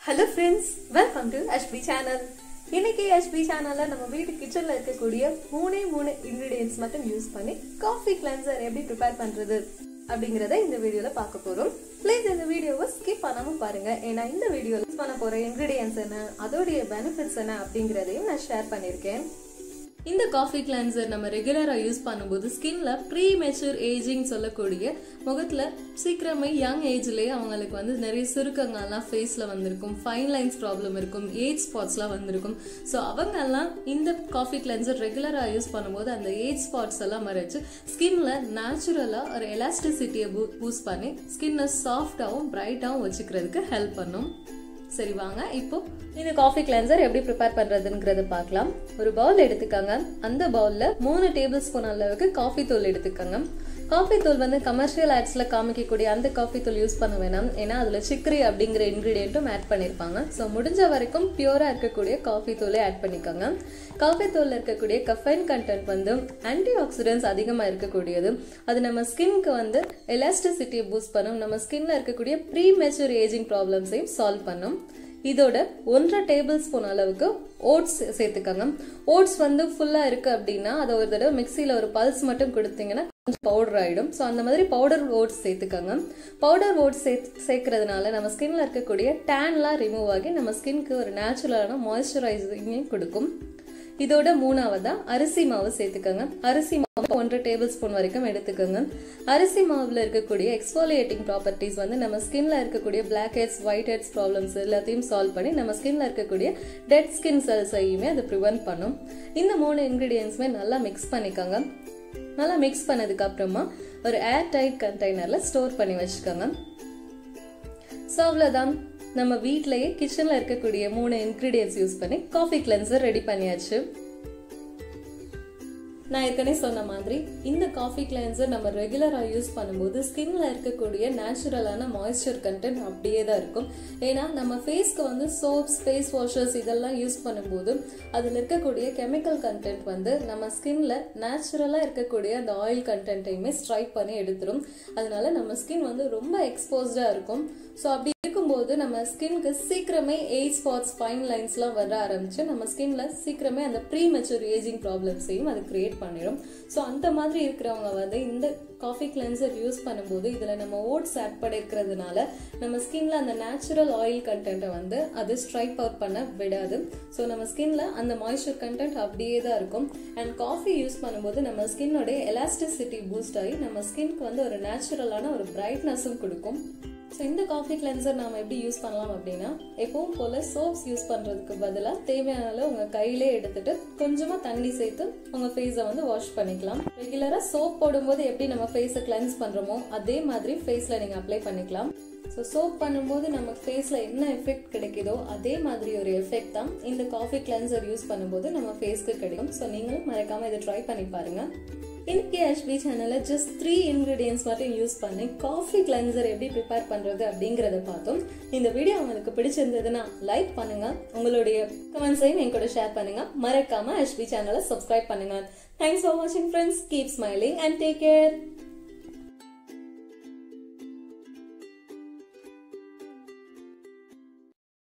hello friends welcome to அஷ்பி channel இன்னைக்கு அஷ்பி சேனல்ல நம்ம வீட்டு கிச்சன்ல இருக்கக்கூடிய மூணே மூணு இன்கிரீடியன்ஸ் மட்டும் யூஸ் பண்ணி காஃபி கிளென்சர் எப்படி ப்ரிப்பேர் பண்றது அப்படிங்கறத இந்த வீடியோல பார்க்க போறோம் ப்ளீஸ் இந்த வீடியோவை ஸ்கிப் பண்ணாம பாருங்க ஏன்னா இந்த வீடியோல யூஸ் பண்ண போற இன்கிரீடியன்ஸ் என்ன அதோடைய பெனிஃபிட்ஸ் என்ன அப்படிங்கறதையும் நான் ஷேர் பண்ணிருக்கேன் இந்த காஃபி கிளென்சர் நம்ம ரெகுலராக யூஸ் பண்ணும்போது ஸ்கின்ல ப்ரீ மெச்சூர் ஏஜிங் சொல்லக்கூடிய முகத்தில் சீக்கிரமே யங் ஏஜ்லேயே அவங்களுக்கு வந்து நிறைய சுருக்கங்கள்லாம் ஃபேஸில் வந்திருக்கும் ஃபைன் லைன்ஸ் ப்ராப்ளம் இருக்கும் ஏஜ் ஸ்பாட்ஸ்லாம் வந்திருக்கும் ஸோ அவங்கெல்லாம் இந்த காஃபி கிளென்சர் ரெகுலராக யூஸ் பண்ணும்போது அந்த ஏஜ் ஸ்பாட்ஸ் எல்லாம் மறைச்சு ஸ்கின்ல நேச்சுரலாக ஒரு எலாஸ்டிசிட்டியை பூஸ்ட் பண்ணி ஸ்கின்னை சாஃப்டாகவும் பிரைட்டாகவும் வச்சுக்கிறதுக்கு ஹெல்ப் பண்ணும் சரி வாங்க இப்போ இந்த காஃபி கிளென்சர் எப்படி ப்ரிப்பேர் பண்றதுங்கிறத பார்க்கலாம் ஒரு பவுல் எடுத்துக்கோங்க அந்த பவுல்ல மூணு டேபிள் ஸ்பூன் அளவுக்கு காஃபி தூள் எடுத்துக்கோங்க காஃபி தூள் வந்து கமர்ஷியல் ஆட்ஸ்ல காமிக்கக்கூடிய அந்த காஃபி தூள் யூஸ் பண்ண வேணாம் ஏன்னா அதுல சிக்கரி அப்படிங்கிற இன்கிரீடியண்ட்டும் ஆட் பண்ணிருப்பாங்க ஸோ முடிஞ்ச வரைக்கும் பியூரா இருக்கக்கூடிய காஃபி தூளே ஆட் பண்ணிக்கோங்க காஃபி தூள்ல இருக்கக்கூடிய கஃபைன் கண்டென்ட் வந்து ஆன்டி ஆக்சிடென்ட்ஸ் அதிகமாக இருக்கக்கூடியது அது நம்ம ஸ்கின்க்கு வந்து எலாஸ்டிசிட்டியை பூஸ்ட் பண்ணும் நம்ம ஸ்கின்ல இருக்கக்கூடிய ப்ரீ மெச்சூர் ஏஜிங் ப்ராப்ளம்ஸையும் சால்வ் பண்ணும் இதோட ஒன்றரை டேபிள் ஸ்பூன் அளவுக்கு ஓட்ஸ் சேர்த்துக்கோங்க ஓட்ஸ் வந்து ஃபுல்லாக இருக்கு அப்படின்னா அதை ஒரு தடவை மிக்சியில் ஒரு பல்ஸ் மட்டும் கொடுத்தீங்கன்னா கொஞ்சம் பவுடர் ஆகிடும் ஸோ அந்த மாதிரி பவுடர் ஓட்ஸ் சேர்த்துக்கோங்க பவுடர் ஓட்ஸ் சேர்த்து சேர்க்கறதுனால நம்ம ஸ்கின்ல இருக்கக்கூடிய டேன்லாம் ரிமூவ் ஆகி நம்ம ஸ்கின்க்கு ஒரு நேச்சுரலான மாய்ஸ்சரைசிங்கையும் கொடுக்கும் இதோட மூணாவதா அரிசி மாவு சேர்த்துக்கோங்க அரிசி மாவு ஒன்றரை டேபிள் ஸ்பூன் வரைக்கும் எடுத்துக்கோங்க அரிசி மாவுல இருக்கக்கூடிய எக்ஸ்போலியேட்டிங் ப்ராப்பர்ட்டிஸ் வந்து நம்ம ஸ்கின்ல இருக்கக்கூடிய blackheads whiteheads problems எல்லாத்தையும் சால்வ் பண்ணி நம்ம ஸ்கின்ல இருக்கக்கூடிய டெட் ஸ்கின் செல்ஸையுமே அது ப்ரிவென்ட் பண்ணும் இந்த மூணு இன்கிரீடியன்ஸுமே நல்லா மிக்ஸ் பண்ணிக்கோங்க நல்லா மிக்ஸ் பண்ணதுக்கு அப்புறமா ஒரு ஏர் டைட் கண்டெய்னர்ல ஸ்டோர் பண்ணி வச்சுக்கோங்க ஸோ அவ்வளோதான் நம்ம வீட்லயே கிச்சன்ல இருக்கக்கூடிய மூணு இன்கிரீடியன்ஸ் யூஸ் பண்ணி காஃபி கிளென்சர் ரெடி பண்ணியாச்சு நான் ஏற்கனவே சொன்ன மாதிரி இந்த காஃபி கிளென்சர் நம்ம ரெகுலராக யூஸ் பண்ணும்போது ஸ்கின்ல இருக்கக்கூடிய நேச்சுரலான மாய்ஸ்சர் கண்டென்ட் அப்படியே தான் இருக்கும் ஏன்னா நம்ம ஃபேஸ்க்கு வந்து சோப்ஸ் ஃபேஸ் வாஷர்ஸ் இதெல்லாம் யூஸ் பண்ணும்போது அதில் இருக்கக்கூடிய கெமிக்கல் கண்டென்ட் வந்து நம்ம ஸ்கின்ல நேச்சுரலாக இருக்கக்கூடிய அந்த ஆயில் கண்டென்ட்டையுமே ஸ்ட்ரைக் பண்ணி எடுத்துரும் அதனால நம்ம ஸ்கின் வந்து ரொம்ப எக்ஸ்போஸ்டாக இருக்கும் ஸோ அப்படி இருக்கும்போது நம்ம ஸ்கின்க்கு சீக்கிரமே ஏஜ் ஸ்பாட்ஸ் ஃபைன் லைன்ஸ்லாம் வர ஆரம்பிச்சு நம்ம ஸ்கின்ல சீக்கிரமே அந்த ப்ரீ மெச்சூர் ஏஜிங் ப்ராப்ளம்ஸையும் அது கிரியேட் பண்ணிடும் ஸோ அந்த மாதிரி இருக்கிறவங்க வந்து இந்த காஃபி கிளென்சர் யூஸ் பண்ணும்போது இதில் நம்ம ஓட்ஸ் ஆட் பண்ணிருக்கிறதுனால நம்ம ஸ்கின்ல அந்த நேச்சுரல் ஆயில் கண்டென்ட்டை வந்து அது ஸ்ட்ரைக் அவுட் பண்ண விடாது ஸோ நம்ம ஸ்கின்ல அந்த மாய்ஸ்சர் கண்டென்ட் அப்படியே தான் இருக்கும் அண்ட் காஃபி யூஸ் பண்ணும்போது நம்ம ஸ்கின்னோடைய எலாஸ்டிசிட்டி பூஸ்ட் ஆகி நம்ம ஸ்கின்க்கு வந்து ஒரு நேச்சுரலான ஒரு பிரைட்னஸும் கொடுக்கும் ஸோ இந்த காஃபி கிளென்சர் நாம் எப்படி யூஸ் பண்ணலாம் அப்படின்னா எப்பவும் போல் சோப்ஸ் யூஸ் பண்ணுறதுக்கு பதிலாக தேவையான அளவு உங்கள் கையிலே எடுத்துட்டு கொஞ்சமாக தண்ணி சேர்த்து உங்கள் ஃபேஸை வந்து வாஷ் பண்ணிக்கலாம் ரெகுலராக சோப் போடும்போது எப்படி நம்ம ஃபேஸை கிளென்ஸ் பண்ணுறோமோ அதே மாதிரி ஃபேஸில் நீங்கள் அப்ளை பண்ணிக்கலாம் ஸோ சோப் பண்ணும்போது நம்ம ஃபேஸில் என்ன எஃபெக்ட் கிடைக்குதோ அதே மாதிரி ஒரு எஃபெக்ட் தான் இந்த காஃபி கிளென்சர் யூஸ் பண்ணும்போது நம்ம ஃபேஸ்க்கு கிடைக்கும் ஸோ நீங்களும் மறக்காமல் இதை ட்ரை பண்ணி பாருங்கள் இன்னைக்கு ஹெச்பி சேனலில் ஜஸ்ட் த்ரீ இன்க்ரீடியன்ஸ் மட்டும் யூஸ் பண்ணி காஃபி கிளென்சர் எப்படி ப்ரிப்பேர் பண்ணுறது அப்படிங்கிறத பார்த்தோம் இந்த வீடியோ உங்களுக்கு பிடிச்சிருந்ததுன்னா லைக் பண்ணுங்க உங்களுடைய கமெண்ட்ஸையும் என் கூட ஷேர் பண்ணுங்க மறக்காம ஹெச்பி சேனலை சப்ஸ்கிரைப் பண்ணுங்க தேங்க்ஸ் ஃபார் வாட்சிங் friends keep smiling and take care